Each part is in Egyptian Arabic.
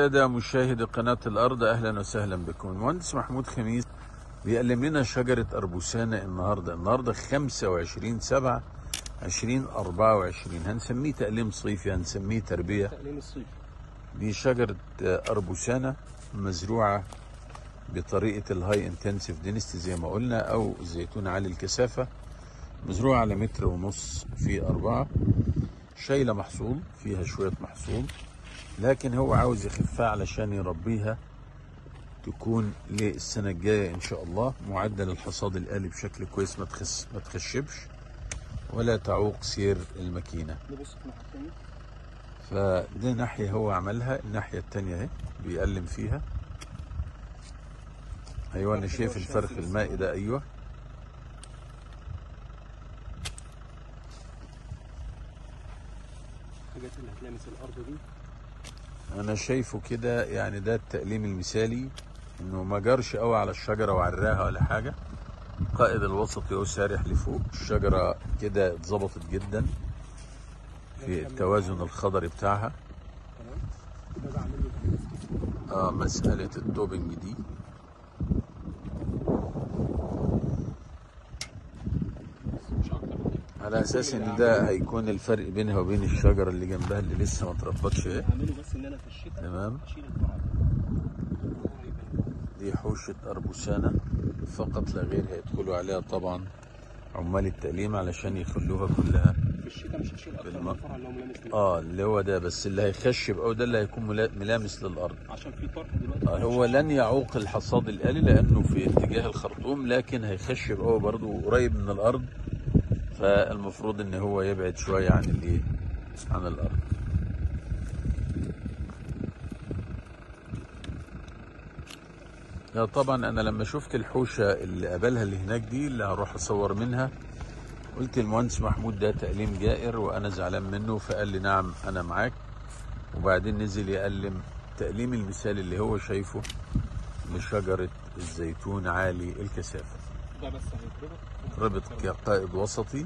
السادة مشاهدي قناة الأرض أهلا وسهلا بكم المهندس محمود خميس بيقلم لنا شجرة أربوسانة النهاردة النهاردة 25 7 2024 هنسميه تقليم صيفي هنسميه تربية تقليم الصيف دي شجرة أربوسانة مزروعة بطريقة الهاي انتنسيف دينستي زي ما قلنا أو زيتون عالي الكثافة مزروعة على متر ونص في أربعة شايلة محصول فيها شوية محصول لكن هو عاوز يخفها علشان يربيها تكون للسنة الجاية إن شاء الله معدل الحصاد الآلي بشكل كويس ما تخس ما تخشبش ولا تعوق سير الماكينة نبص في الناحية التانية فده ناحية هو عملها الناحية التانية اهي بيقلم فيها أيوة أنا شايف الفرخ المائي ده أيوة الحاجات اللي هتلامس الأرض دي أنا شايفه كده يعني ده التقليم المثالي إنه ما جرش قوي على الشجرة وعراها ولا حاجة قائد الوسط هو سارح لفوق الشجرة كده اتظبطت جدا في التوازن الخضري بتاعها تمام ده بعمل له اه مسألة الدوبنج دي بس مش أكتر من كده على اساس ان ده هيكون الفرق بينها وبين الشجرة اللي جنبها اللي لسه ما اتربطش اهي هعمله بس إن أنا في الشتاء تمام أشيل القرع دي حوشة أربوسانة فقط لا غير هيدخلوا عليها طبعا عمال التقليم علشان يخلوها كلها في الشتاء مش هشيل أكتر من بالم- الفرع اللي هو ملامس للأرض اه اللي هو ده بس اللي هيخشب او ده اللي هيكون ملا- ملامس للارض عشان في طرح دلوقتي آه هو لن يعوق الحصاد الآلي لأنه في اتجاه الخرطوم لكن هيخشب هو برضه قريب من الأرض فالمفروض إن هو يبعد شوية عن الإيه؟ عن الأرض. لا طبعا أنا لما شفت الحوشة اللي قابلها اللي هناك دي اللي هروح أصور منها قلت المهندس محمود ده تقليم جائر وأنا زعلان منه فقال لي نعم أنا معاك وبعدين نزل يقلم تقليم المثال اللي هو شايفه لشجرة الزيتون عالي الكثافة ده بس هيتربط ربط كقائد وسطي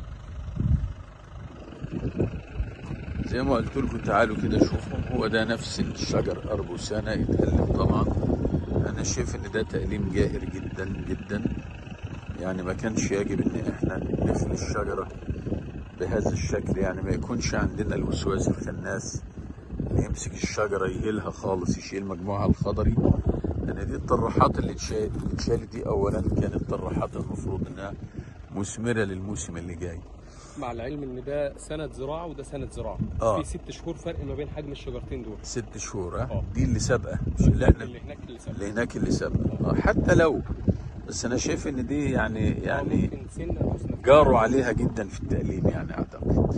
زي ما قلت لكم تعالوا كده شوفوا هو ده نفس الشجر أربوسانة يتقلم طبعا أنا شايف إن ده تقليم جائر جدا جدا يعني ما كانش يجب إن إحنا نفني الشجرة بهذا الشكل يعني ما يكونش عندنا الوسواس الخناس اللي يمسك الشجرة يهيلها خالص يشيل مجموعها الخضري لأن دي الطراحات اللي اتشا- اللي اتشالت دي أولا كانت طراحات المفروض إنها مثمرة للموسم اللي جاي مع العلم إن ده سنة زراعة وده سنة زراعة آه. في ست شهور فرق ما بين حجم الشجرتين دول ست شهور ها آه. دي اللي سابقة مش اللي احنا اللي هناك اللي سنة اللي هناك اللي سابقة آه، حتى لو بس أنا شايف إن دي يعني يعني ممكن سنة حسن جاروا عليها جدا في التقليم يعني أعتقد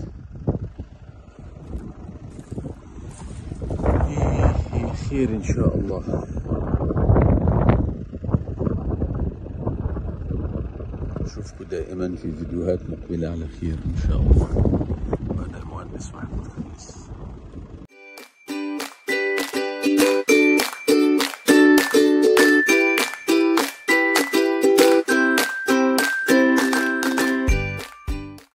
إيه، خير إن شاء الله أشوفكم دائما في فيديوهات مقبلة على خير إن شاء الله وأنا المهندس محمود خليل